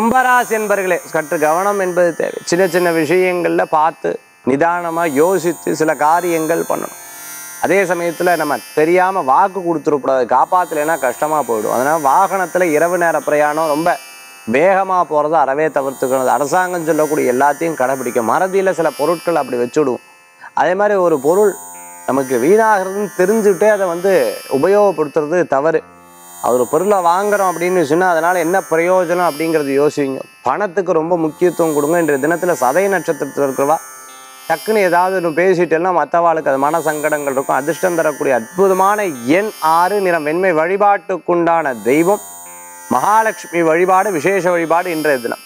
கும்பராசி என்பர்களே சற்று கவனம் என்பது தேவை சின்ன சின்ன விஷயங்களில் பார்த்து நிதானமாக யோசித்து சில காரியங்கள் பண்ணணும் அதே சமயத்தில் நம்ம தெரியாமல் வாக்கு கொடுத்துடக்கூடாது காப்பாற்றலைன்னா கஷ்டமாக போயிடும் அதனால் வாகனத்தில் இரவு நேர பிரயாணம் ரொம்ப வேகமாக போகிறத அறவே தவிர்த்துக்கணும் அரசாங்கம் சொல்லக்கூடிய எல்லாத்தையும் கடைபிடிக்க மறதியில் சில பொருட்கள் அப்படி வச்சுடுவோம் அதே மாதிரி ஒரு பொருள் நமக்கு வீணாகிறதுன்னு தெரிஞ்சுட்டே அதை வந்து உபயோகப்படுத்துறது தவறு அவர் பொருளை வாங்குறோம் அப்படின்னு சொன்னால் அதனால் என்ன பிரயோஜனம் அப்படிங்கிறது யோசிங்க பணத்துக்கு ரொம்ப முக்கியத்துவம் கொடுங்க இன்றைய தினத்தில் சதய நட்சத்திரத்தில் இருக்கிறவா டக்குன்னு ஏதாவது ஒன்று பேசிட்டேன்னா மற்றவாளுக்கு அது மன சங்கடங்கள் இருக்கும் அதிர்ஷ்டம் தரக்கூடிய அற்புதமான எண் ஆறு நிறம் வெண்மை வழிபாட்டுக்குண்டான தெய்வம் மகாலட்சுமி வழிபாடு விசேஷ வழிபாடு இன்றைய தினம்